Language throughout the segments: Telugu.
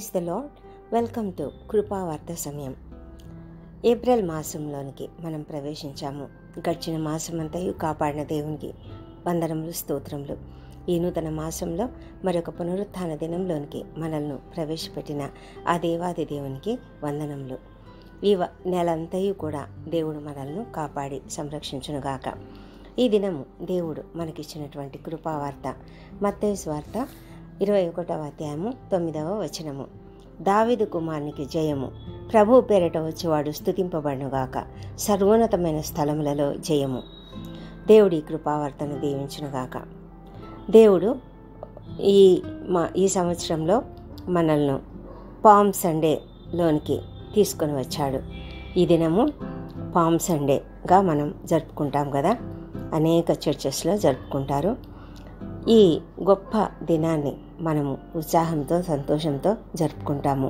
praise the lord welcome to కృపావార్త సమయం ఏప్రిల్ మాసంలోనికి మనం ప్రవేశించాము గడిచిన మాసమంతయు కాపాడిన దేవునికి వందనములు స్తోత్రములు ఈ నూతన మాసంలో మరొక పునరుత్థాన దినంలోనికి మనల్ని ప్రవేశపెట్టిన ఆ దేవాది దేవునికి వందనములు ఈ వ- నెలంతయు కూడా దేవుడు మనల్ని కాపాడి సంరక్షించునుగాక ఈ దినము దేవుడు మనకిచ్చినటువంటి కృపావార్త మత్తయి వార్త ఇరవై ఒకటవ అధ్యాయము తొమ్మిదవ వచనము దావిదు కుమారునికి జయము ప్రభు పేరట వచ్చేవాడు స్థుతింపబడునుగాక సర్వోన్నతమైన స్థలములలో జయము దేవుడి కృపావర్తను దీవించునుగాక దేవుడు ఈ మా ఈ సంవత్సరంలో మనల్ని పామ్ సండేలోనికి తీసుకొని వచ్చాడు ఈ దినము పామ్ సండేగా మనం జరుపుకుంటాం కదా అనేక చర్చెస్లో జరుపుకుంటారు ఈ గొప్ప దినాన్ని మనము ఉత్సాహంతో సంతోషంతో జరుపుకుంటాము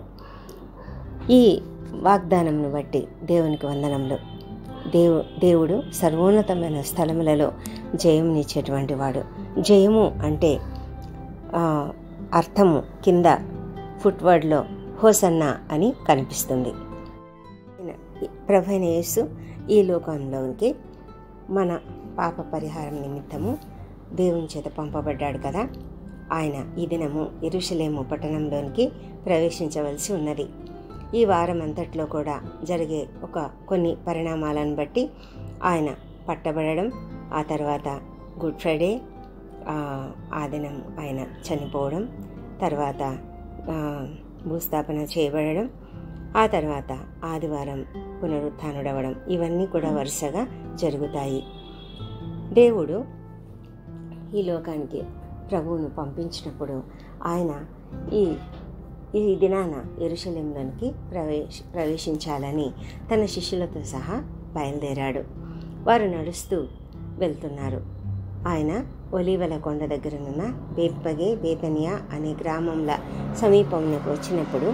ఈ వాగ్దానంను బట్టి దేవునికి వందనములు దేవు దేవుడు సర్వోన్నతమైన స్థలములలో జయమునిచ్చేటువంటి వాడు జయము అంటే ఆ, అర్థము కింద ఫుట్వర్డ్లో హోసన్న అని కనిపిస్తుంది ప్రభైన యేసు ఈ లోకంలోనికి మన పాప పరిహారం నిమిత్తము దేవుని చేత పంపబడ్డాడు కదా ఆయన ఈ దినము ఇరుషలేము పట్టణంలోనికి ప్రవేశించవలసి ఉన్నది ఈ వారం అంతట్లో కూడా జరిగే ఒక కొన్ని పరిణామాలను బట్టి ఆయన పట్టబడడం ఆ తర్వాత గుడ్ ఫ్రైడే ఆ, ఆ దినం ఆయన చనిపోవడం తర్వాత ఆ, భూస్థాపన చేయబడడం ఆ తర్వాత ఆదివారం పునరుత్డవడం ఇవన్నీ కూడా వరుసగా జరుగుతాయి దేవుడు ఈ లోకానికి ప్రభువును పంపించినప్పుడు ఆయన ఈ ఈ దినాన ఎరుశలేంలోనికి ప్రవేశ ప్రవేశించాలని తన శిష్యులతో సహా బయలుదేరాడు వారు నడుస్తూ వెళ్తున్నారు ఆయన ఒలీవల కొండ దగ్గరనున్న బేత్పగే బేతనియా అనే గ్రామంల సమీపంలోకి వచ్చినప్పుడు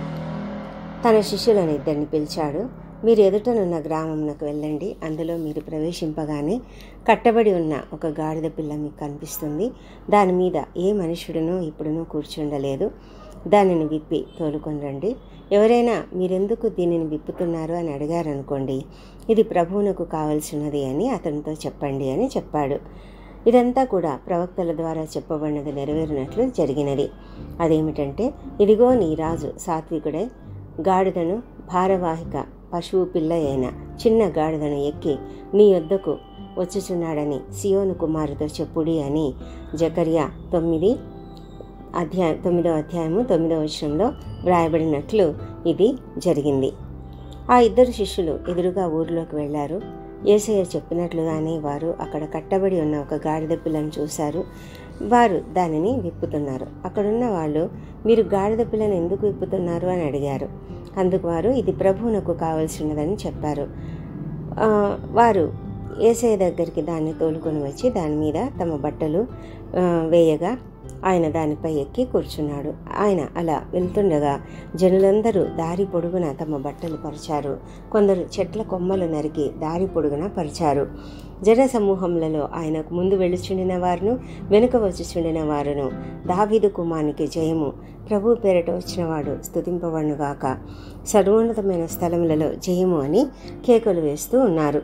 తన శిష్యులను ఇద్దరిని పిలిచాడు మీరు ఎదుటనున్న గ్రామంలోకి వెళ్ళండి అందులో మీరు ప్రవేశింపగానే కట్టబడి ఉన్న ఒక గాడిద పిల్ల మీకు కనిపిస్తుంది దాని మీద ఏ మనుషుడునూ ఇప్పుడునూ కూర్చుండలేదు దానిని విప్పి తోలుకొని రండి ఎవరైనా మీరెందుకు దీనిని విప్పుతున్నారు అని అడిగారనుకోండి ఇది ప్రభువునకు కావలసినది అని అతనితో చెప్పండి అని చెప్పాడు ఇదంతా కూడా ప్రవక్తల ద్వారా చెప్పబడినది నెరవేరినట్లు జరిగినది అదేమిటంటే ఇదిగో నీ రాజు సాత్వికుడై గాడిదను భారవాహిక పశువు పిల్ల అయిన చిన్న గాడిదను ఎక్కి నీ యొద్దకు వచ్చుచున్నాడని సియోను కుమారుతో చెప్పుడి అని జకర్యా తొమ్మిది అధ్యాయం తొమ్మిదవ అధ్యాయము తొమ్మిదవ వచనంలో వ్రాయబడినట్లు ఇది జరిగింది ఆ ఇద్దరు శిష్యులు ఎదురుగా ఊరిలోకి వెళ్ళారు ఏసయ్య చెప్పినట్లుగానే వారు అక్కడ కట్టబడి ఉన్న ఒక గాడిద పిల్లను చూశారు వారు దానిని విప్పుతున్నారు అక్కడున్న వాళ్ళు మీరు గాడిద పిల్లను ఎందుకు విప్పుతున్నారు అని అడిగారు అందుకు వారు ఇది ప్రభువునకు కావలసినదని చెప్పారు ఆ, వారు ఏసయ్య దగ్గరికి దాన్ని తోలుకొని వచ్చి దాని మీద తమ బట్టలు ఆ, వేయగా ఆయన దానిపై ఎక్కి కూర్చున్నాడు ఆయన అలా వెళ్తుండగా జనులందరూ దారి పొడుగున తమ బట్టలు పరిచారు కొందరు చెట్ల కొమ్మలు నరికి దారి పొడుగున పరిచారు జన సమూహములలో ఆయనకు ముందు వెళ్ళుచుండిన వారును వెనుక వచ్చుచుండిన వారును దావీదు కుమారునికి జయము ప్రభు పేరట వచ్చినవాడు స్తుతింపబడునుగాక సర్వోన్నతమైన స్థలములలో జయము అని కేకలు వేస్తూ ఉన్నారు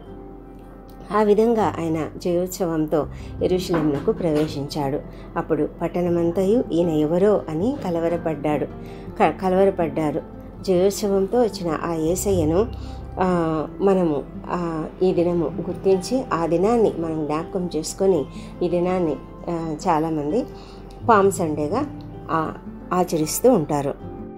ఆ విధంగా ఆయన జయోత్సవంతో ఎరుషలేమునకు ప్రవేశించాడు అప్పుడు పట్టణమంతయు ఈయన ఎవరో అని కలవరపడ్డాడు క- కలవరపడ్డారు జయోత్సవంతో వచ్చిన ఆ ఏసయ్యను ఆ, మనము ఆ, ఈ దినము గుర్తించి ఆ దినాన్ని మనం జ్ఞాపకం చేసుకొని ఈ దినాన్ని ఆ, చాలామంది పామ్ సండేగా ఆ, ఆచరిస్తూ ఉంటారు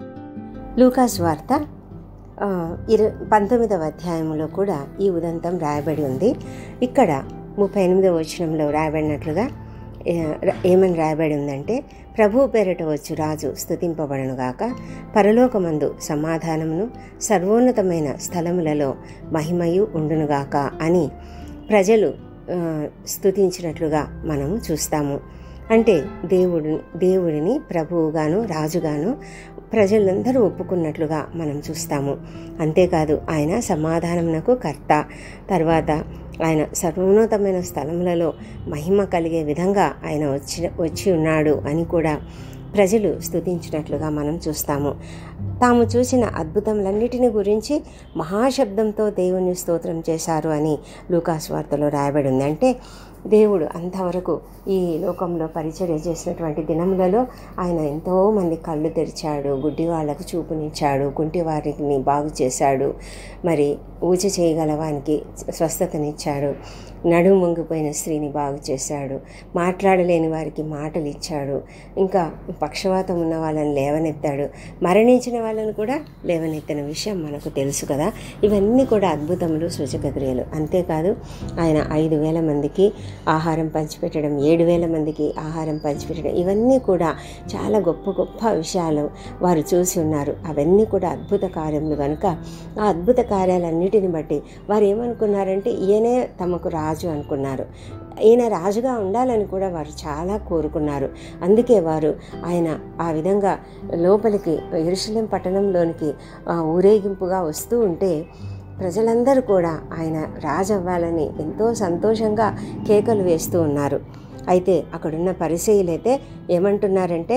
లూకాస్ వార్త ఆ, ఇరు పంతొమ్మిదవ అధ్యాయంలో కూడా ఈ ఉదంతం రాయబడి ఉంది ఇక్కడ ముప్పై ఎనిమిదవ వచనంలో రాయబడినట్లుగా ఏ, ర- ఏమని రాయబడి ఉందంటే ప్రభు పేరట వచ్చు రాజు స్థుతింపబడనుగాక పరలోకమందు సమాధానమును సర్వోన్నతమైన స్థలములలో మహిమయు ఉండునుగాక అని ప్రజలు ఆ, స్తుతించినట్లుగా మనము చూస్తాము అంటే దేవుడు దేవుడిని ప్రభువుగాను రాజుగాను ప్రజలందరూ ఒప్పుకున్నట్లుగా మనం చూస్తాము అంతేకాదు ఆయన సమాధానమునకు కర్త తర్వాత ఆయన సర్వోన్నతమైన స్థలములలో మహిమ కలిగే విధంగా ఆయన వచ్చి వచ్చి ఉన్నాడు అని కూడా ప్రజలు స్తుతించినట్లుగా మనం చూస్తాము తాము చూసిన అద్భుతములన్నిటిని గురించి మహాశబ్దంతో దేవుని స్తోత్రం చేశారు అని లూకాస్ వార్తలో రాయబడి ఉంది అంటే దేవుడు అంతవరకు ఈ లోకంలో పరిచర్య చేసినటువంటి దినములలో ఆయన ఎంతోమంది కళ్ళు తెరిచాడు గుడ్డి వాళ్ళకు చూపునిచ్చాడు కుంటి వారిని బాగు చేశాడు మరి ఊచ చేయగల వానికి స్వస్థతనిచ్చాడు నడుము వంగిపోయిన స్త్రీని బాగు చేశాడు మాట్లాడలేని వారికి మాటలు ఇచ్చాడు ఇంకా పక్షవాతం ఉన్న వాళ్ళని లేవనెత్తాడు మరణించిన వాళ్ళని కూడా లేవనెత్తిన విషయం మనకు తెలుసు కదా ఇవన్నీ కూడా అద్భుతములు సూచకక్రియలు అంతేకాదు ఆయన ఐదు వేల మందికి ఆహారం పంచిపెట్టడం ఏడు వేల మందికి ఆహారం పంచిపెట్టడం ఇవన్నీ కూడా చాలా గొప్ప గొప్ప విషయాలు వారు చూసి ఉన్నారు అవన్నీ కూడా అద్భుత కార్యములు కనుక ఆ అద్భుత కార్యాలన్నిటిని బట్టి వారు ఏమనుకున్నారంటే ఈయనే తమకు రాజు అనుకున్నారు ఈయన రాజుగా ఉండాలని కూడా వారు చాలా కోరుకున్నారు అందుకే వారు ఆయన ఆ విధంగా లోపలికి ఎరుశలేం పట్టణంలోనికి ఆ, ఊరేగింపుగా వస్తూ ఉంటే ప్రజలందరూ కూడా ఆయన రాజు అవ్వాలని ఎంతో సంతోషంగా కేకలు వేస్తూ ఉన్నారు అయితే అక్కడున్న పరిచయులైతే ఏమంటున్నారంటే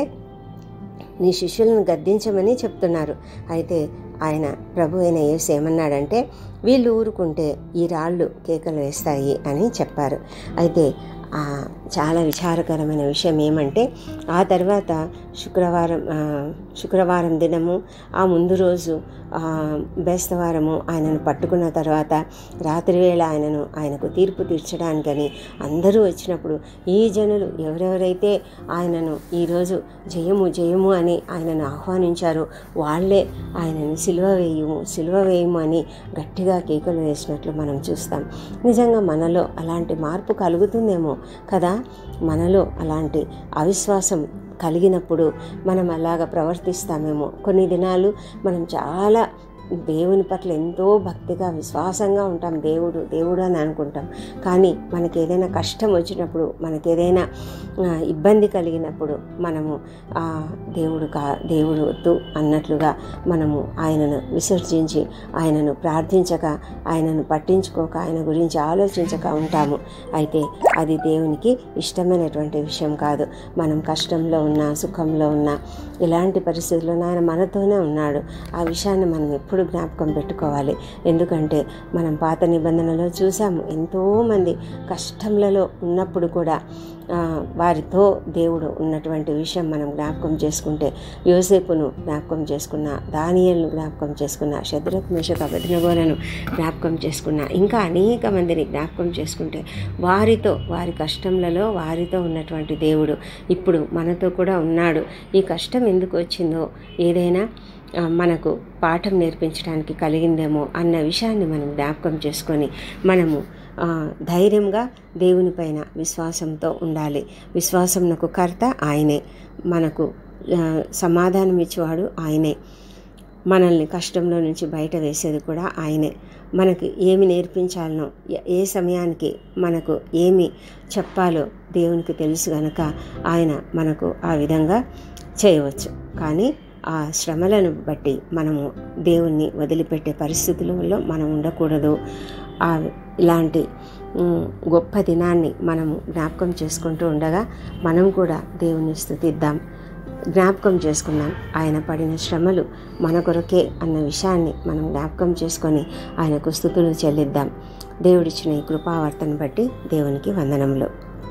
నీ శిష్యులను గద్దించమని చెప్తున్నారు అయితే ఆయన ప్రభు అయిన యేసు ఏమన్నాడంటే వీళ్ళు ఊరుకుంటే ఈ రాళ్ళు కేకలు వేస్తాయి అని చెప్పారు అయితే ఆ, చాలా విచారకరమైన విషయం ఏమంటే ఆ తర్వాత శుక్రవారం ఆ, శుక్రవారం దినము ఆ ముందు రోజు ఆ, బేస్తవారము ఆయనను పట్టుకున్న తర్వాత రాత్రివేళ ఆయనను ఆయనకు తీర్పు తీర్చడానికని అందరూ వచ్చినప్పుడు ఈ జనులు ఎవరెవరైతే ఆయనను ఈరోజు జయము జయము అని ఆయనను ఆహ్వానించారో వాళ్ళే ఆయనను సిలువ వేయము సిలువ వేయము అని గట్టిగా కేకలు వేసినట్లు మనం చూస్తాం నిజంగా మనలో అలాంటి మార్పు కలుగుతుందేమో కదా మనలో అలాంటి అవిశ్వాసం కలిగినప్పుడు మనం అలాగ ప్రవర్తిస్తామేమో కొన్ని దినాలు మనం చాలా దేవుని పట్ల ఎంతో భక్తిగా విశ్వాసంగా ఉంటాం దేవుడు దేవుడు అని అనుకుంటాం కానీ మనకి ఏదైనా కష్టం వచ్చినప్పుడు మనకి ఏదైనా ఆ, ఇబ్బంది కలిగినప్పుడు మనము ఆ, దేవుడు కా దేవుడు వద్దు అన్నట్లుగా మనము ఆయనను విసర్జించి ఆయనను ప్రార్థించక ఆయనను పట్టించుకోక ఆయన గురించి ఆలోచించక ఉంటాము అయితే అది దేవునికి ఇష్టమైనటువంటి విషయం కాదు మనం కష్టంలో ఉన్నా సుఖంలో ఉన్నా ఎలాంటి పరిస్థితుల్లో ఆయన మనతోనే ఉన్నాడు ఆ విషయాన్ని మనం ఎప్పుడు జ్ఞాపకం పెట్టుకోవాలి ఎందుకంటే మనం పాత నిబంధనలో చూసాము ఎంతోమంది కష్టంలలో ఉన్నప్పుడు కూడా ఆ, వారితో దేవుడు ఉన్నటువంటి విషయం మనం జ్ఞాపకం చేసుకుంటే యోసేపును జ్ఞాపకం చేసుకున్న దానియలను జ్ఞాపకం చేసుకున్న శద్రక్ మేషక అభిజ్ఞగోలను జ్ఞాపకం చేసుకున్న ఇంకా అనేక మందిని జ్ఞాపకం చేసుకుంటే వారితో వారి కష్టంలలో వారితో ఉన్నటువంటి దేవుడు ఇప్పుడు మనతో కూడా ఉన్నాడు ఈ కష్టం ఎందుకు వచ్చిందో ఏదైనా ఆ, మనకు పాఠం నేర్పించడానికి కలిగిందేమో అన్న విషయాన్ని మనం జ్ఞాపకం చేసుకొని మనము ఆ, ధైర్యంగా దేవునిపైన విశ్వాసంతో ఉండాలి విశ్వాసంనకు కర్త ఆయనే మనకు ఆ, సమాధానం ఇచ్చేవాడు ఆయనే మనల్ని కష్టంలో నుంచి బయట వేసేది కూడా ఆయనే మనకి ఏమి నేర్పించాలనో ఎ- ఏ సమయానికి మనకు ఏమి చెప్పాలో దేవునికి తెలుసు గనక ఆయన మనకు ఆ విధంగా చేయవచ్చు కానీ ఆ శ్రమలను బట్టి మనము దేవుణ్ణి వదిలిపెట్టే పరిస్థితులలో మనం ఉండకూడదు ఆ ఇలాంటి ఉమ్, గొప్ప దినాన్ని మనము జ్ఞాపకం చేసుకుంటూ ఉండగా మనం కూడా దేవుణ్ణి స్థుతిద్దాం జ్ఞాపకం చేసుకుందాం ఆయన పడిన శ్రమలు మన కొరకే అన్న విషయాన్ని మనం జ్ఞాపకం చేసుకొని ఆయనకు స్థుతులు చెల్లిద్దాం దేవుడిచ్చిన ఈ కృపావర్తను బట్టి దేవునికి వందనములు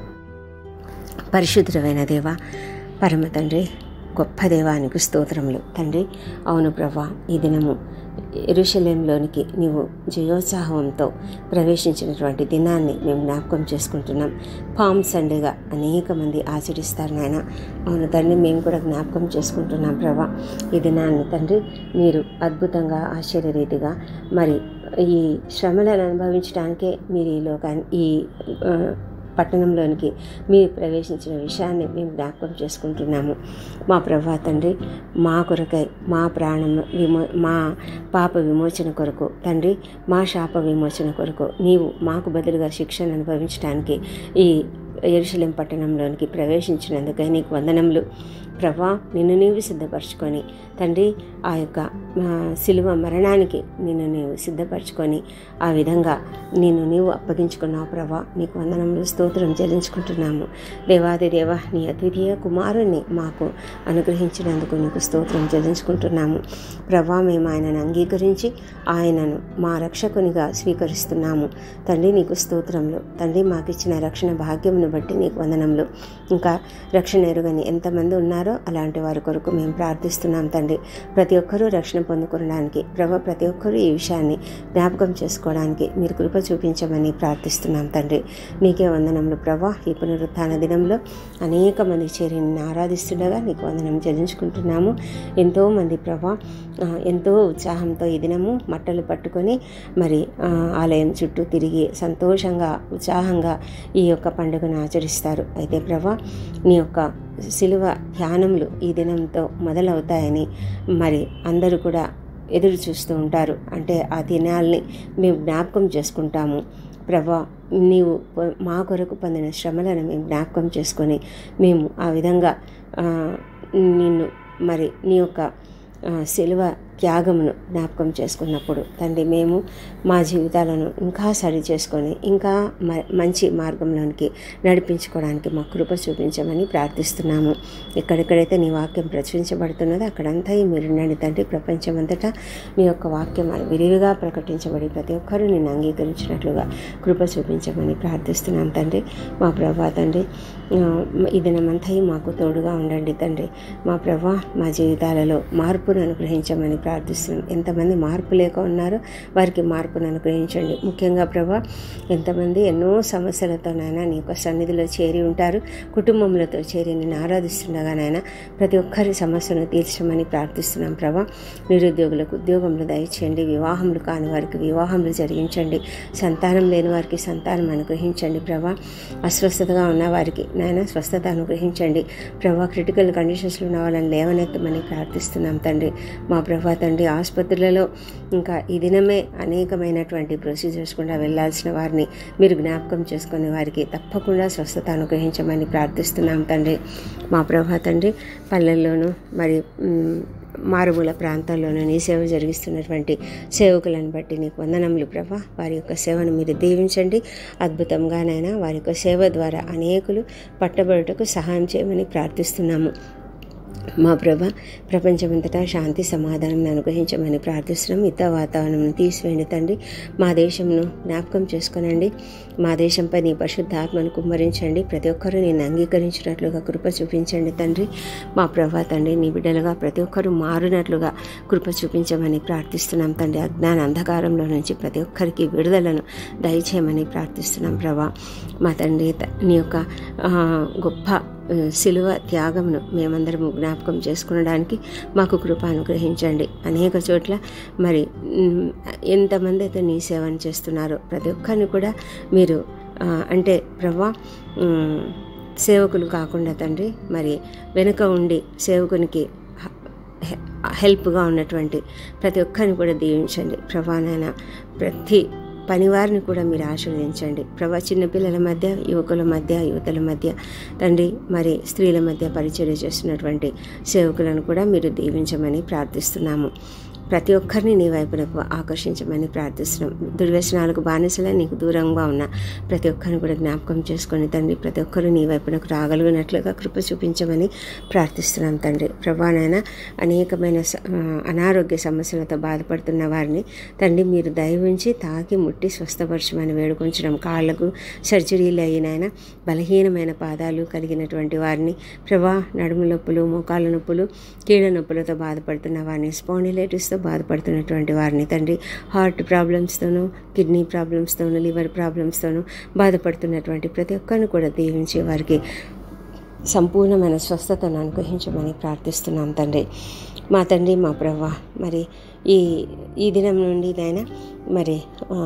పరిశుద్ధమైన దేవ పరమ తండ్రి గొప్ప దేవానికి స్తోత్రములు తండ్రి అవును ప్రభా ఈ దినము ఎరుషలేంలోనికి నీవు జయోత్సాహంతో ప్రవేశించినటువంటి దినాన్ని మేము జ్ఞాపకం చేసుకుంటున్నాం పామ్ సండేగా అనేక మంది ఆచరిస్తారు నాయన అవును తండ్రి మేము కూడా జ్ఞాపకం చేసుకుంటున్నాం ప్రభా ఈ దినాన్ని తండ్రి మీరు అద్భుతంగా ఆశ్చర్యరీతిగా మరి ఈ శ్రమలను అనుభవించడానికే మీరు ఈ లోకాన్ని ఈ ఆ, పట్టణంలోనికి మీరు ప్రవేశించిన విషయాన్ని మేము జ్ఞాపకం చేసుకుంటున్నాము మా ప్రభా తండ్రి మా కొరకై మా ప్రాణం విమో మా పాప విమోచన కొరకు తండ్రి మా శాప విమోచన కొరకు నీవు మాకు బదులుగా శిక్షను అనుభవించడానికి ఈ ఎరుశలేం పట్టణంలోనికి ప్రవేశించినందుకై నీకు వందనములు ప్రభా నిన్ను నీవు సిద్ధపరచుకొని తండ్రి ఆ యొక్క ఆ, శిలువ మరణానికి నిన్ను నీవు సిద్ధపరచుకొని ఆ విధంగా నిన్ను నీవు అప్పగించుకున్నావు ప్రభా నీకు వందనములు స్తోత్రం చెల్లించుకుంటున్నాము దేవాది దేవ నీ అద్వితీయ కుమారుణ్ణి మాకు అనుగ్రహించినందుకు నీకు స్తోత్రం చెల్లించుకుంటున్నాము ప్రభా మేము ఆయనను అంగీకరించి ఆయనను మా రక్షకునిగా స్వీకరిస్తున్నాము తండ్రి నీకు స్తోత్రములు తండ్రి మాకు ఇచ్చిన రక్షణ భాగ్యమును బట్టి నీకు వందనములు ఇంకా రక్షణ ఎరుగని ఎంతమంది ఉన్నారో అలాంటి వారి కొరకు మేము ప్రార్థిస్తున్నాం తండ్రి ప్రతి ఒక్కరూ రక్షణ పొందుకోవడానికి ప్రభా ప్రతి ఒక్కరూ ఈ విషయాన్ని జ్ఞాపకం చేసుకోవడానికి మీరు కృప చూపించమని ప్రార్థిస్తున్నాం తండ్రి నీకే వందనములు ప్రభా ఈ పునరుత్థాన దినంలో అనేక మంది చేరి నిన్ను ఆరాధిస్తుండగా నీకు వందనం చెల్లించుకుంటున్నాము ఎంతోమంది ప్రభా ఆ, ఎంతో ఉత్సాహంతో ఈ దినము మట్టలు పట్టుకొని మరి ఆ, ఆలయం చుట్టూ తిరిగి సంతోషంగా ఉత్సాహంగా ఈ యొక్క పండుగను ఆచరిస్తారు అయితే ప్రభా నీ యొక్క శిలువ ధ్యానములు ఈ దినంతో మొదలవుతాయని మరి అందరూ కూడా ఎదురు చూస్తూ ఉంటారు అంటే ఆ దినాల్ని మేము జ్ఞాపకం చేసుకుంటాము ప్రభా నీవు పొ- మా కొరకు పొందిన శ్రమలను మేము జ్ఞాపకం చేసుకొని మేము ఆ విధంగా ఆ, నిన్ను మరి నీ యొక్క ఆ, శిలువ త్యాగమును జ్ఞాపకం చేసుకున్నప్పుడు తండ్రి మేము మా జీవితాలను ఇంకా సరి చేసుకొని ఇంకా మ- మంచి మార్గంలోనికి నడిపించుకోవడానికి మా కృప చూపించమని ప్రార్థిస్తున్నాము ఎక్కడెక్కడైతే నీ వాక్యం ప్రచురించబడుతున్నదో అక్కడంతా మీరు ఉండండి తండ్రి ప్రపంచమంతటా నీ యొక్క వాక్యం విరివిగా ప్రకటించబడి ప్రతి ఒక్కరూ నిన్ను అంగీకరించినట్లుగా కృప చూపించమని ప్రార్థిస్తున్నాం తండ్రి మా ప్రభా తండ్రి ఆ, ఈ దినమంతా మాకు తోడుగా ఉండండి తండ్రి మా ప్రభా మా జీవితాలలో మార్పును అనుగ్రహించమని ప్రార్థిస్తున్నాం ఎంతమంది మార్పు లేక ఉన్నారో వారికి మార్పును అనుగ్రహించండి ముఖ్యంగా ప్రభా ఎంతమంది ఎన్నో సమస్యలతోనైనా నీ యొక్క సన్నిధిలో చేరి ఉంటారు కుటుంబములతో చేరి నేను ఆరాధిస్తుండగానైనా ప్రతి ఒక్కరి సమస్యను తీర్చమని ప్రార్థిస్తున్నాం ప్రభా నిరుద్యోగులకు ఉద్యోగములు దయచేయండి వివాహములు కాని వారికి వివాహములు జరిగించండి సంతానం లేని వారికి సంతానం అనుగ్రహించండి ప్రభా అస్వస్థతగా ఉన్న వారికి నాయన స్వస్థత అనుగ్రహించండి ప్రభా క్రిటికల్ కండిషన్స్లో ఉన్న వాళ్ళని లేవనెత్తమని ప్రార్థిస్తున్నాం తండ్రి మా ప్రభా తండ్రి ఆసుపత్రులలో ఇంకా ఈ దినమే అనేకమైనటువంటి ప్రొసీజర్స్ కూడా వెళ్ళాల్సిన వారిని మీరు జ్ఞాపకం చేసుకునే వారికి తప్పకుండా స్వస్థత అనుగ్రహించమని ప్రార్థిస్తున్నాం తండ్రి మా ప్రభా తండ్రి పల్లెల్లోనూ మరి మ్, మారుమూల ప్రాంతాల్లోనూ నీ సేవ జరిగిస్తున్నటువంటి సేవకులను బట్టి నీకు వందనములు ప్రభా వారి యొక్క సేవను మీరు దీవించండి అద్భుతంగానైనా వారి యొక్క సేవ ద్వారా అనేకులు పట్టబడుటకు సహాయం చేయమని ప్రార్థిస్తున్నాము మా ప్రభ ప్రపంచమంతటా శాంతి సమాధానం అనుగ్రహించమని ప్రార్థిస్తున్నాం మిగత వాతావరణం తీసివేయండి తండ్రి మా దేశంను జ్ఞాపకం చేసుకునండి మా దేశంపై నీ పరిశుద్ధాత్మను కుమ్మరించండి ప్రతి ఒక్కరూ నేను అంగీకరించినట్లుగా కృప చూపించండి తండ్రి మా ప్రభా తండ్రి నీ బిడ్డలుగా ప్రతి ఒక్కరూ మారినట్లుగా కృప చూపించమని ప్రార్థిస్తున్నాం తండ్రి అజ్ఞాన అంధకారంలో నుంచి ప్రతి ఒక్కరికి విడుదలను దయచేయమని ప్రార్థిస్తున్నాం ప్రభా మా తండ్రి త- నీ యొక్క ఆ, గొప్ప ఆ, శిలువ త్యాగమును మేమందరము జ్ఞాపకం చేసుకునడానికి మాకు కృప అనుగ్రహించండి అనేక చోట్ల మరి మ్, ఎంతమంది అయితే నీ సేవను చేస్తున్నారో ప్రతి ఒక్కరిని కూడా మీరు ఆ, అంటే ప్రభా మ్, సేవకులు కాకుండా తండ్రి మరి వెనుక ఉండి సేవకునికి హ- హె- హెల్ప్గా ఉన్నటువంటి ప్రతి ఒక్కరిని కూడా దీవించండి ప్రభానైనా ప్రతి పనివారిని కూడా మీరు ఆశీర్వదించండి ప్రభా చిన్నపిల్లల మధ్య యువకుల మధ్య యువతల మధ్య తండ్రి మరి స్త్రీల మధ్య పరిచర్య చేస్తున్నటువంటి సేవకులను కూడా మీరు దీవించమని ప్రార్థిస్తున్నాము ప్రతి ఒక్కరిని నీ వైపునకు ఆకర్షించమని ప్రార్థిస్తున్నాం దుర్వ్యసనాలకు బానిసల నీకు దూరంగా ఉన్న ప్రతి ఒక్కరిని కూడా జ్ఞాపకం చేసుకొని తండ్రి ప్రతి ఒక్కరు నీ వైపునకు రాగలిగినట్లుగా కృప చూపించమని ప్రార్థిస్తున్నాం తండ్రి ప్రభానైనా అనేకమైన స- ఆ, అనారోగ్య సమస్యలతో బాధపడుతున్న వారిని తండ్రి మీరు దయవుంచి తాకి ముట్టి స్వస్థపరచమని వేడుకొంచడం కాళ్ళకు సర్జరీలు అయినైనా బలహీనమైన పాదాలు కలిగినటువంటి వారిని ప్రభా నడుము నొప్పులు మోకాళ్ళ నొప్పులు కీళ్ళ నొప్పులతో బాధపడుతున్న వారిని స్పాండిలైటిస్తో బాధపడుతున్నటువంటి వారిని తండ్రి హార్ట్ ప్రాబ్లమ్స్తోనూ కిడ్నీ ప్రాబ్లమ్స్తోనూ లివర్ ప్రాబ్లమ్స్తోనూ బాధపడుతున్నటువంటి ప్రతి ఒక్కరిని కూడా దీవించి వారికి సంపూర్ణమైన స్వస్థతను అనుగ్రహించమని ప్రార్థిస్తున్నాం తండ్రి మా తండ్రి మా ప్రభా మరి ఈ ఈ దినం నుండి నాయన మరి ఆ,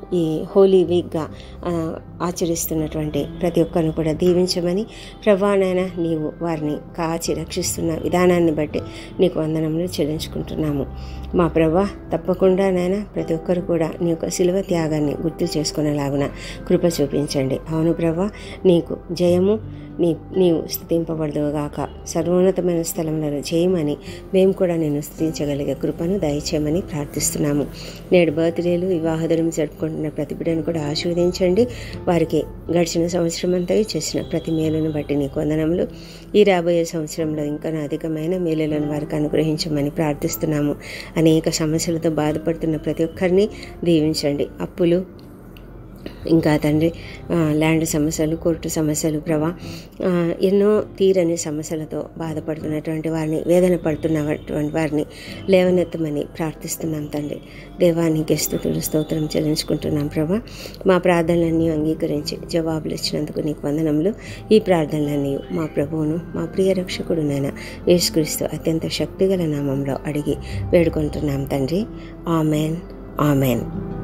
ఈ హోలీ వీక్గా ఆ, ఆచరిస్తున్నటువంటి ప్రతి ఒక్కరిని కూడా దీవించమని ప్రభానైనా నీవు వారిని కాచి రక్షిస్తున్న విధానాన్ని బట్టి నీకు వందనములు చెల్లించుకుంటున్నాము మా ప్రభా తప్పకుండా నాయన ప్రతి ఒక్కరు కూడా నీ యొక్క శిలువ త్యాగాన్ని గుర్తు చేసుకునేలాగున కృప చూపించండి అవును ప్రభా నీకు జయము నీ నీవు స్థుతింపబడదుగాక సర్వోన్నతమైన స్థలంలో చేయమని మేము కూడా నేను స్థుతించగలిగే కృపను దయచేయమని ప్రార్థిస్తున్నాము నేడు బర్త్డేలు వివాహదరం జరుపుకుంటున్న ప్రతి బిడ్డను కూడా ఆశీర్వదించండి వారికి గడిచిన సంవత్సరం అంతా చేసిన ప్రతి మేలును బట్టి నీకు వందనములు ఈ రాబోయే సంవత్సరంలో ఇంకా అధికమైన మేలులను వారికి అనుగ్రహించమని ప్రార్థిస్తున్నాము అనేక సమస్యలతో బాధపడుతున్న ప్రతి ఒక్కరిని దీవించండి అప్పులు ఇంకా తండ్రి ఆ, ల్యాండ్ సమస్యలు కోర్టు సమస్యలు ప్రభా ఆ, ఎన్నో తీరని సమస్యలతో బాధపడుతున్నటువంటి వారిని వేదన పడుతున్నటువంటి వారిని లేవనెత్తమని ప్రార్థిస్తున్నాం తండ్రి దేవానికి స్థుతులు స్తోత్రం చెల్లించుకుంటున్నాం ప్రభా మా ప్రార్థనలన్నీ అంగీకరించి జవాబులు ఇచ్చినందుకు నీకు వందనములు ఈ ప్రార్థనలన్నీ మా ప్రభువును మా ప్రియ రక్షకుడు నాయన యేసుక్రీస్తు అత్యంత శక్తిగల నామంలో అడిగి వేడుకుంటున్నాం తండ్రి ఆమెన్ ఆమెన్